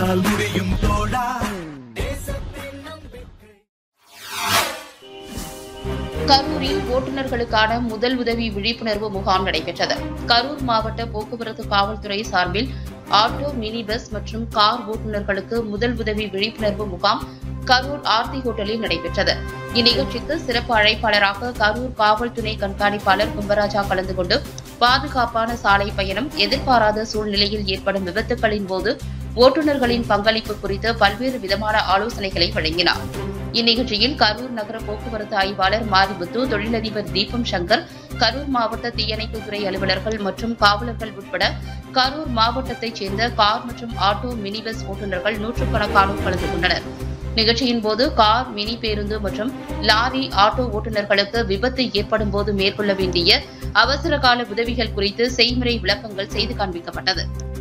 உன்னால் முடியும் தோழா கரூரில் ஓட்டுநர்களுக்கான முதல் உதவி விழிப்புணர்வு முகாம் நடைபெற்றது கரூர் மாவட்ட போக்குவரத்து காவல்துறை சார்பில் ஆட்டோ மினி பஸ் மற்றும் கார் ஓட்டுநர்களுக்கு முதல் உதவி விழிப்புணர்வு முகாம் கரூர் ஆர்த்தி ஹோட்டலில் நடைபெற்றது இந்நிகழ்ச்சிக்கு சிறப்பு அழைப்பாளராக கரூர் காவல் துணை கண்காணிப்பாளர் கும்பராஜா கலந்து கொண்டு பாதுகாப்பான சாலை பயணம் எதிர்பாராத சூழ்நிலையில் ஏற்படும் விபத்துகளின் போது ஓட்டுநர்களின் பங்களிப்பு குறித்து பல்வேறு விதமான ஆலோசனைகளை வழங்கினார் இந்நிகழ்ச்சியில் கரூர் நகர போக்குவரத்து ஆய்வாளர் மாரிமுத்து தொழிலதிபர் தீபம் சங்கர் கரூர் மாவட்ட தீயணைப்புத்துறை அலுவலர்கள் மற்றும் காவலர்கள் உட்பட கரூர் மாவட்டத்தைச் சேர்ந்த கார் மற்றும் ஆட்டோ மினி பஸ் ஓட்டுநர்கள் நூற்றுக்கணக்கானோர் கலந்து கொண்டனர் நிகழ்ச்சியின் போது கார் மினி பேருந்து மற்றும் லாரி ஆட்டோ ஓட்டுநர்களுக்கு விபத்து ஏற்படும் போது மேற்கொள்ள வேண்டிய அவசர கால உதவிகள் குறித்து செய்முறை விளக்கங்கள் செய்து காண்பிக்கப்பட்டது